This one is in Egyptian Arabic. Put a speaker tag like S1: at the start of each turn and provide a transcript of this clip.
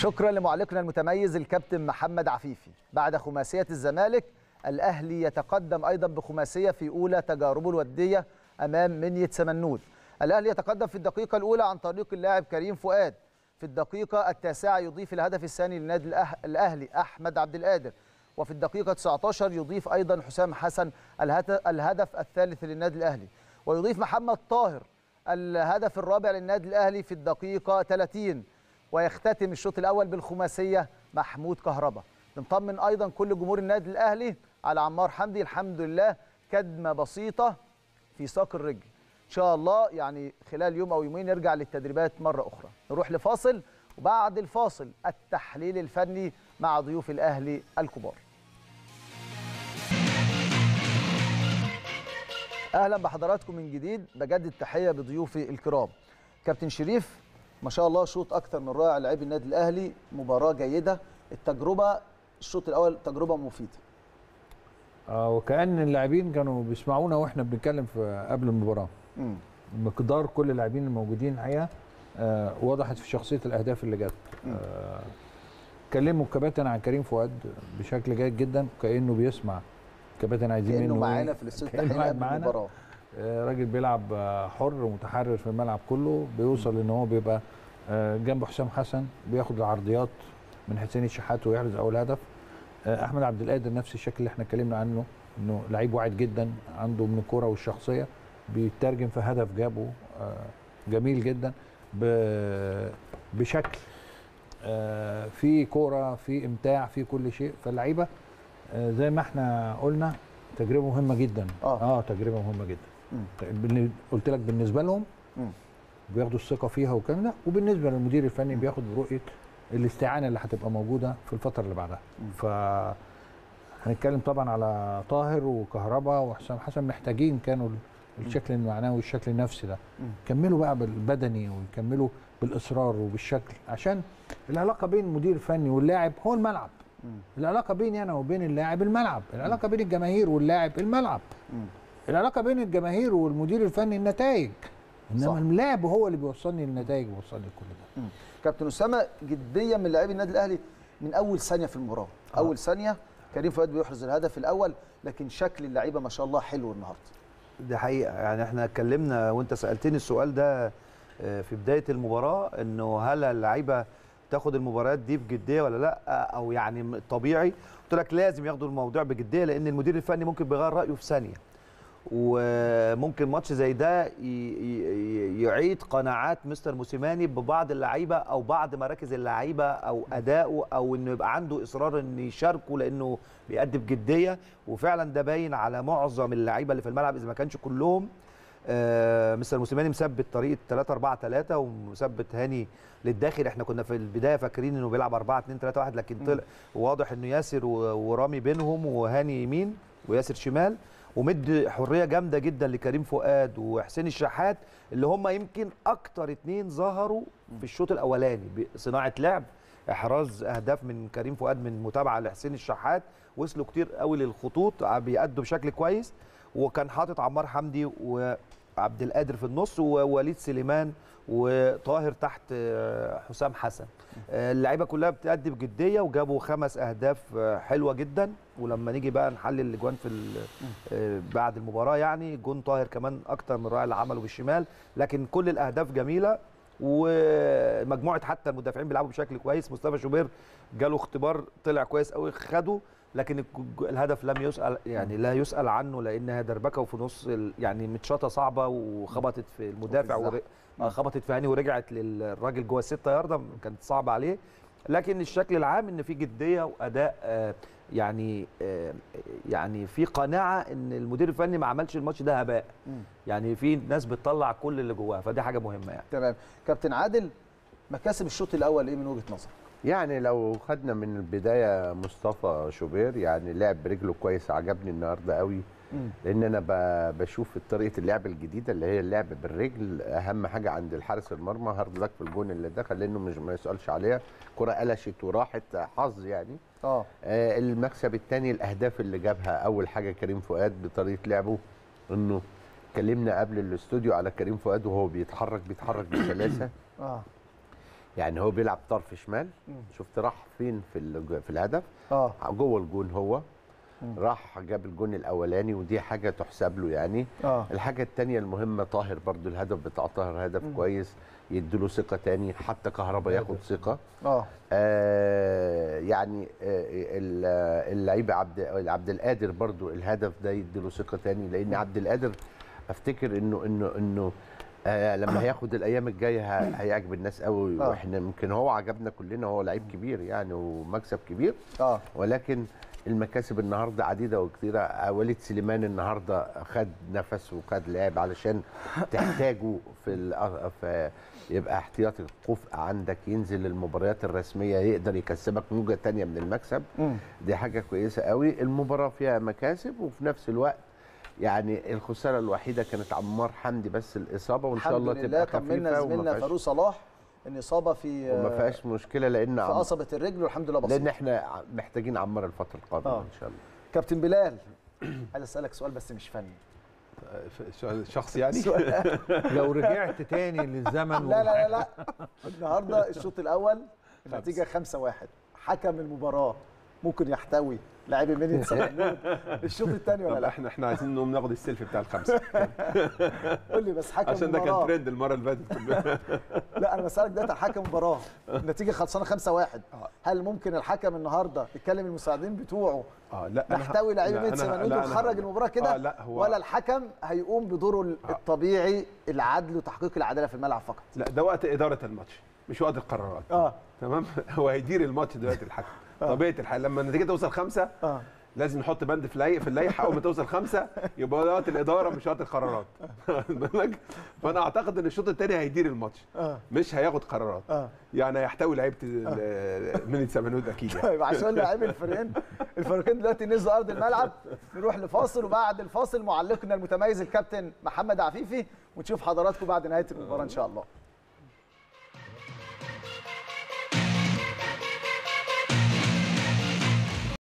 S1: شكرا لمعلقنا المتميز الكابتن محمد عفيفي بعد خماسية الزمالك الأهلي يتقدم أيضا بخماسية في أولى تجاربه الودية أمام منية سمنود الأهلي يتقدم في الدقيقة الأولى عن طريق اللاعب كريم فؤاد في الدقيقة التاسعة يضيف الهدف الثاني للنادي الأه- الأهلي أحمد عبد القادر وفي الدقيقة 19 يضيف أيضا حسام حسن الهت- الهدف الثالث للنادي الأهلي ويضيف محمد طاهر الهدف الرابع للنادي الأهلي في الدقيقة 30 ويختتم الشوط الاول بالخماسيه محمود كهربا نطمن ايضا كل جمهور النادي الاهلي على عمار حمدي الحمد لله كدمه بسيطه في ساق الرجل ان شاء الله يعني خلال يوم او يومين نرجع للتدريبات مره اخرى نروح لفاصل وبعد الفاصل التحليل الفني مع ضيوف الاهلي الكبار اهلا بحضراتكم من جديد بجدد تحيه بضيوفي الكرام كابتن شريف ما شاء الله شوط اكتر من رائع لاعبي النادي الاهلي مباراه جيده التجربه الشوط الاول تجربه مفيده
S2: آه وكأن اللاعبين كانوا بيسمعونا واحنا بنتكلم في قبل المباراة
S1: مم.
S2: مقدار كل اللاعبين الموجودين الحقيقة آه وضحت في شخصية الأهداف اللي جت آه كلموا الكباتن عن كريم فؤاد بشكل جيد جدا كأنه بيسمع الكباتن عايزين
S1: كانه
S2: منه
S1: معانا
S2: إيه.
S1: في الاستوديو
S2: كأنه
S1: التحليلي
S2: قاعد
S1: قبل
S2: معانا.
S1: المباراه
S2: آه، راجل بيلعب آه، حر ومتحرر في الملعب كله بيوصل ان هو بيبقى آه، جنب حسام حسن بياخد العرضيات من حسين الشحات ويحرز اول هدف آه، احمد عبد القادر نفس الشكل اللي احنا اتكلمنا عنه انه لعيب واعد جدا عنده من الكوره والشخصيه بيترجم في هدف جابه آه، جميل جدا ب- بشكل آه، في كوره في امتاع في كل شيء فاللعيبه آه، زي ما احنا قلنا تجربه مهمه جدا
S1: آه.
S2: اه تجربه مهمه جدا
S1: مم.
S2: بالن- قلت لك بالنسبه لهم
S1: مم.
S2: بياخدوا الثقه فيها والكلام ده وبالنسبه للمدير الفني بياخد برؤيه الاستعانه اللي هتبقى موجوده في الفتره اللي بعدها ف هنتكلم طبعا على طاهر وكهربا وحسام حسن محتاجين كانوا ال- الشكل المعنوي والشكل النفسي ده
S1: مم.
S2: كملوا بقى بالبدني ويكملوا بالاصرار وبالشكل عشان العلاقه بين المدير الفني واللاعب هو الملعب
S1: مم.
S2: العلاقه بيني انا وبين اللاعب الملعب العلاقه بين الجماهير واللاعب الملعب
S1: مم.
S2: العلاقه بين الجماهير والمدير الفني النتائج انما
S1: صح.
S2: اللاعب هو اللي بيوصلني للنتائج ويوصلني لكل ده
S1: مم. كابتن اسامه جديه من لاعبي النادي الاهلي من اول ثانيه في المباراه
S2: آه.
S1: اول ثانيه كريم فؤاد بيحرز الهدف الاول لكن شكل اللعيبه ما شاء الله حلو النهارده
S3: دي حقيقة يعني احنا اتكلمنا وانت سألتني السؤال ده آه، في بداية المباراة انه هل اللعيبة تاخد المباريات دي بجدية ولا لا او يعني طبيعي قلت لك لازم ياخدوا الموضوع بجدية لان المدير الفني ممكن بيغير رأيه في ثانية وممكن ماتش زي ده ي- ي- يعيد قناعات مستر موسيماني ببعض اللعيبه او بعض مراكز اللعيبه او اداؤه او انه يبقى عنده اصرار ان يشاركوا لانه بيأدي بجديه وفعلا ده باين على معظم اللعيبه اللي في الملعب اذا ما كانش كلهم آه مستر موسيماني مثبت طريقه 3 4 3 ومثبت هاني للداخل احنا كنا في البدايه فاكرين انه بيلعب 4 2 3 1 لكن طلع واضح انه ياسر و- ورامي بينهم وهاني يمين وياسر شمال ومد حريه جامده جدا لكريم فؤاد وحسين الشحات اللي هم يمكن اكتر اتنين ظهروا في الشوط الاولاني بصناعه لعب احراز اهداف من كريم فؤاد من متابعه لحسين الشحات وصلوا كتير قوي للخطوط بيأدوا بشكل كويس وكان حاطط عمار حمدي وعبد القادر في النص ووليد سليمان وطاهر تحت آه، حسام حسن آه، اللعيبه كلها بتأدي بجديه وجابوا خمس اهداف آه، حلوه جدا ولما نيجي بقى نحلل الاجوان في ال- آه، بعد المباراه يعني جون طاهر كمان اكتر من رائع اللي عمله بالشمال لكن كل الاهداف جميله ومجموعه حتى المدافعين بيلعبوا بشكل كويس مصطفى شوبير جاله اختبار طلع كويس قوي خده لكن الج- الهدف لم يسال يعني لا يسال عنه لانها دربكه وفي نص ال- يعني متشاطه صعبه وخبطت في المدافع
S1: الزحمة.
S3: ور... آه، خبطت في هاني ورجعت للراجل جوه الستة ياردة كانت صعبه عليه لكن الشكل العام ان في جديه واداء آه، يعني آه، يعني في قناعه ان المدير الفني ما عملش الماتش ده هباء
S1: مم.
S3: يعني في ناس بتطلع كل اللي جواها فدي حاجه مهمه يعني
S1: تمام كابتن عادل مكاسب الشوط الاول ايه من وجهه نظرك
S4: يعني لو خدنا من البدايه مصطفى شوبير يعني لعب برجله كويس عجبني النهارده قوي
S1: مم.
S4: لان انا ب- بشوف طريقه اللعب الجديده اللي هي اللعب بالرجل اهم حاجه عند الحارس المرمى هارد لك في الجون اللي دخل لانه مش ما يسالش عليها كره قلشت وراحت حظ يعني
S1: اه
S4: آه، المكسب الثاني الاهداف اللي جابها اول حاجه كريم فؤاد بطريقه لعبه انه اتكلمنا قبل الاستوديو على كريم فؤاد وهو بيتحرك بيتحرك بسلاسه
S1: اه
S4: يعني هو بيلعب طرف شمال شفت راح فين في الج- في الهدف
S1: اه
S4: جوه الجون هو راح جاب الجون الاولاني ودي حاجه تحسب له يعني
S1: اه
S4: الحاجه الثانيه المهمه طاهر برضو الهدف بتاع طاهر هدف كويس يديله ثقه تاني حتى كهربا ياخد ثقه
S1: اه
S4: آه يعني آه ال- اللعيبه عبد عبد القادر برضو الهدف ده يديله ثقه تاني لان عبد القادر افتكر انه انه انه آه لما هياخد الايام الجايه ه- هيعجب الناس قوي
S1: آه.
S4: واحنا يمكن هو عجبنا كلنا هو لعيب كبير يعني ومكسب كبير
S1: اه
S4: ولكن المكاسب النهارده عديده وكثيره آه، وليد سليمان النهارده خد نفس وخد لعب علشان تحتاجه في, الأ- في يبقى احتياطي كفء عندك ينزل المباريات الرسميه يقدر يكسبك موجه تانية من المكسب
S1: مم.
S4: دي حاجه كويسه قوي المباراه فيها مكاسب وفي نفس الوقت يعني الخساره الوحيده كانت عمار حمدي بس الاصابه وان شاء
S1: الحمد
S4: الله
S1: لله
S4: تبقى
S1: طمنا
S4: خفيفه
S1: زميلنا
S4: وما
S1: فاروق
S4: فيهاش
S1: صلاح ان اصابه في
S4: وما فيهاش مشكله لان
S1: في
S4: عم...
S1: قصبه الرجل والحمد لله بسيط
S4: لان احنا محتاجين عمار الفتره القادمه
S1: آه.
S4: ان شاء الله
S1: كابتن بلال عايز اسالك سؤال بس مش فني
S5: سؤال شخص يعني
S1: سؤال
S2: لو رجعت تاني للزمن
S1: لا لا لا لا النهارده الشوط الاول النتيجه 5 1 حكم المباراه ممكن يحتوي لاعبي مني سمنود الشوط الثاني ولا
S5: طب
S1: لا
S5: احنا احنا عايزين نقوم ناخد السيلفي بتاع الخمسه
S1: قول لي بس حكم
S5: عشان ده كان
S1: المباراه
S5: ترند المره اللي فاتت كلها
S1: لا انا بسالك دلوقتي عن حكم مباراه النتيجه خلصانه 5 1 هل ممكن الحكم النهارده يتكلم المساعدين بتوعه
S5: اه لا أنا ه-
S1: نحتوي لاعبي
S5: لا،
S1: مني
S5: أنا-
S1: سمنود
S5: لا، أنا
S1: ونخرج
S5: هقول.
S1: المباراه كده
S5: آه لا هو
S1: ولا الحكم هيقوم بدوره الطبيعي العدل وتحقيق العداله في الملعب فقط
S5: لا ده وقت اداره الماتش مش وقت القرارات
S1: اه
S5: تمام هو هيدير الماتش دلوقتي الحكم طبيعه الحال لما النتيجه توصل خمسه
S1: اه
S5: لازم نحط بند في اللي- في اللائحه اول ما توصل خمسه يبقى ده وقت الاداره مش وقت القرارات واخد بالك فانا اعتقد ان الشوط الثاني هيدير الماتش
S1: اه
S5: مش هياخد قرارات
S1: اه
S5: يعني هيحتوي لعيبه ال- من سمنود اكيد يعني
S1: طيب عشان لاعبي الفريقين الفريقين دلوقتي نزلوا ارض الملعب نروح لفاصل وبعد الفاصل معلقنا المتميز الكابتن محمد عفيفي ونشوف حضراتكم بعد نهايه المباراه ان شاء الله